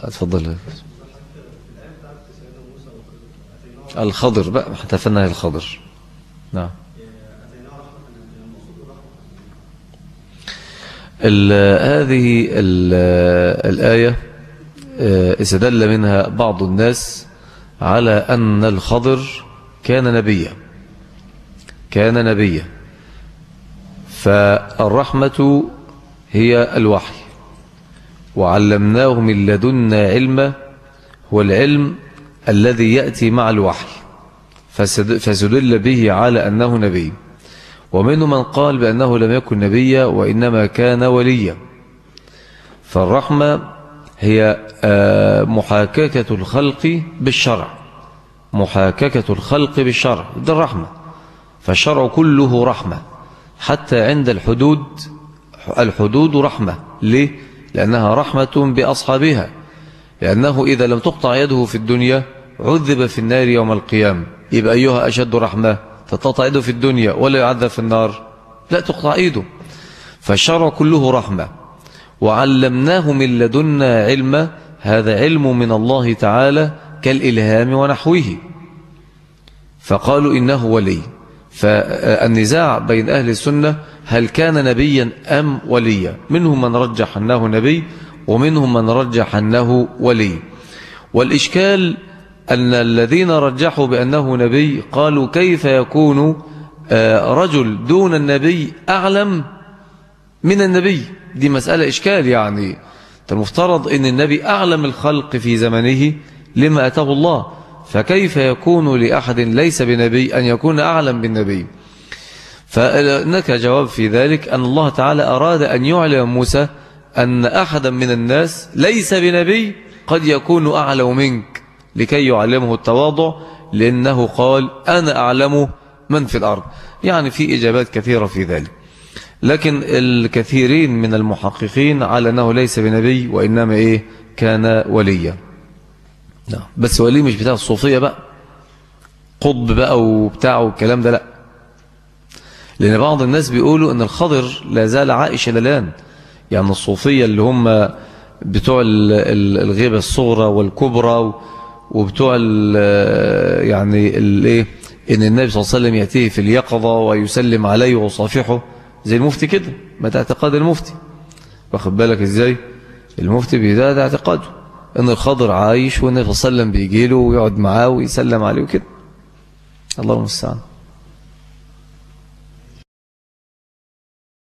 اتفضل الخضر بقى احتفلنا الخضر نعم هذه الآية آه، استدل منها بعض الناس على أن الخضر كان نبيا كان نبيا فالرحمة هي الوحي وعلمناه من لدنا علما هو العلم الذي يأتي مع الوحي فسدل به على أنه نبي ومنه من قال بأنه لم يكن نبيا وإنما كان وليا فالرحمة هي آه، محاككة الخلق بالشرع محاككة الخلق بالشرع ده الرحمة فالشرع كله رحمة حتى عند الحدود الحدود رحمة ليه؟ لأنها رحمة بأصحابها لأنه إذا لم تقطع يده في الدنيا عذب في النار يوم القيامة يبقى أيها أشد رحمة تتقطع يده في الدنيا ولا يعذب في النار لا تقطع يده فالشرع كله رحمة وعلمناه من لدنا علما هذا علم من الله تعالى كالإلهام ونحوه فقالوا إنه ولي فالنزاع بين أهل السنة هل كان نبيا أم وليا منهم من رجح أنه نبي ومنهم من رجح أنه ولي والإشكال أن الذين رجحوا بأنه نبي قالوا كيف يكون آه، رجل دون النبي أعلم من النبي دي مسألة إشكال يعني المفترض أن النبي أعلم الخلق في زمنه لما أتاه الله فكيف يكون لأحد ليس بنبي أن يكون أعلم بالنبي فهناك جواب في ذلك أن الله تعالى أراد أن يعلم موسى أن أحدا من الناس ليس بنبي قد يكون أعلم منك لكي يعلمه التواضع لأنه قال أنا أعلم من في الأرض يعني في إجابات كثيرة في ذلك لكن الكثيرين من المحققين على أنه ليس بنبي وإنما إيه كان وليا نعم. بس ولي مش بتاع الصوفية بقى قطب بقى وبتاعه والكلام ده لا لأن بعض الناس بيقولوا أن الخضر لا زال عائش الآن يعني الصوفية اللي هم بتوع الغيبة الصغرى والكبرى وبتوع يعني الايه ان النبي صلى الله عليه وسلم يأتيه في اليقظة ويسلم عليه وصافحه زي المفتي كده ما اعتقاد المفتي واخد بالك ازاي المفتي بيدا ده اعتقاده ان الخضر عايش والنبي صلى الله عليه وسلم بيجي له ويقعد معاه ويسلم عليه وكده الله المستعان